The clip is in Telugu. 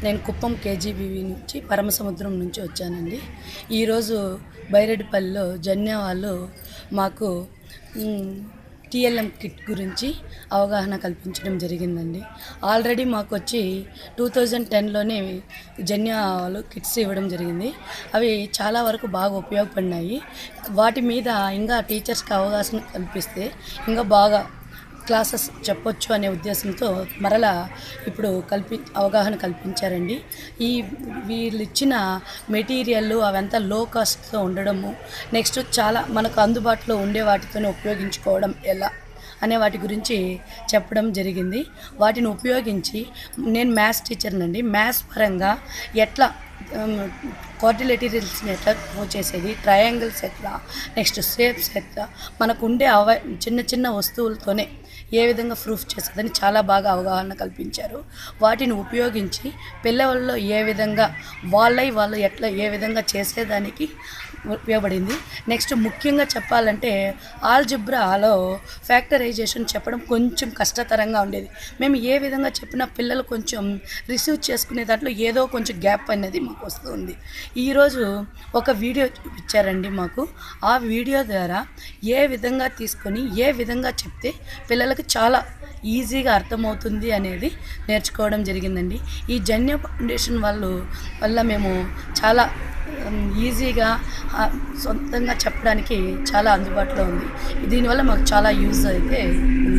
నేను కుప్పం కేజీబీవీ నుంచి పరమసముద్రం నుంచి వచ్చానండి ఈరోజు బైరెడ్డిపల్లిలో జన్య వాళ్ళు మాకు టీఎల్ఎం కిట్ గురించి అవగాహన కల్పించడం జరిగిందండి ఆల్రెడీ మాకు వచ్చి టూ థౌజండ్ టెన్లోనే జన్య వాళ్ళు కిట్స్ ఇవ్వడం జరిగింది అవి చాలా వరకు బాగా ఉపయోగపడినాయి వాటి మీద ఇంకా టీచర్స్కి అవగాహన కల్పిస్తే ఇంకా బాగా క్లాసెస్ చెప్పొచ్చు అనే ఉద్దేశంతో మరలా ఇప్పుడు కల్పి అవగాహన కల్పించారండి ఈ వీళ్ళు ఇచ్చిన మెటీరియల్ అవంతా లో కాస్ట్తో ఉండడము నెక్స్ట్ చాలా మనకు అందుబాటులో ఉండే వాటితోనే ఉపయోగించుకోవడం ఎలా అనే వాటి గురించి చెప్పడం జరిగింది వాటిని ఉపయోగించి నేను మ్యాథ్స్ టీచర్నండి మ్యాథ్స్ పరంగా ఎట్లా క్వాడ్రిలేటరీస్ని ఎట్లా మూవ్ చేసేది ట్రయాంగిల్స్ ఎట్లా నెక్స్ట్ షేప్స్ ఎట్లా మనకు ఉండే అవ చిన్న చిన్న వస్తువులతోనే ఏ విధంగా ప్రూఫ్ చేసేదని చాలా బాగా అవగాహన కల్పించారు వాటిని ఉపయోగించి పిల్లల్లో ఏ విధంగా వాళ్ళై వాళ్ళు ఎట్లా ఏ విధంగా చేసేదానికి ఉపయోగపడింది నెక్స్ట్ ముఖ్యంగా చెప్పాలంటే ఆల్జిబ్రాలో ఫ్యాక్టరైజేషన్ చెప్పడం కొంచెం కష్టతరంగా ఉండేది మేము ఏ విధంగా చెప్పినా పిల్లలు కొంచెం రిసీవ్ చేసుకునే దాంట్లో ఏదో కొంచెం గ్యాప్ అనేది మాకు వస్తుంది ఈరోజు ఒక వీడియో చూపించారండి మాకు ఆ వీడియో ద్వారా ఏ విధంగా తీసుకొని ఏ విధంగా చెప్తే పిల్లలకి చాలా ఈజీగా అర్థమవుతుంది అనేది నేర్చుకోవడం జరిగిందండి ఈ జన్య ఫౌండేషన్ వాళ్ళు వల్ల మేము చాలా ఉమ్, ఈజీగా ఆ, సొంతంగా చెప్పడానికి చాలా అందుబాటులో ఉంది దీనివల్ల మాకు చాలా యూజ్ అయితే ఉంది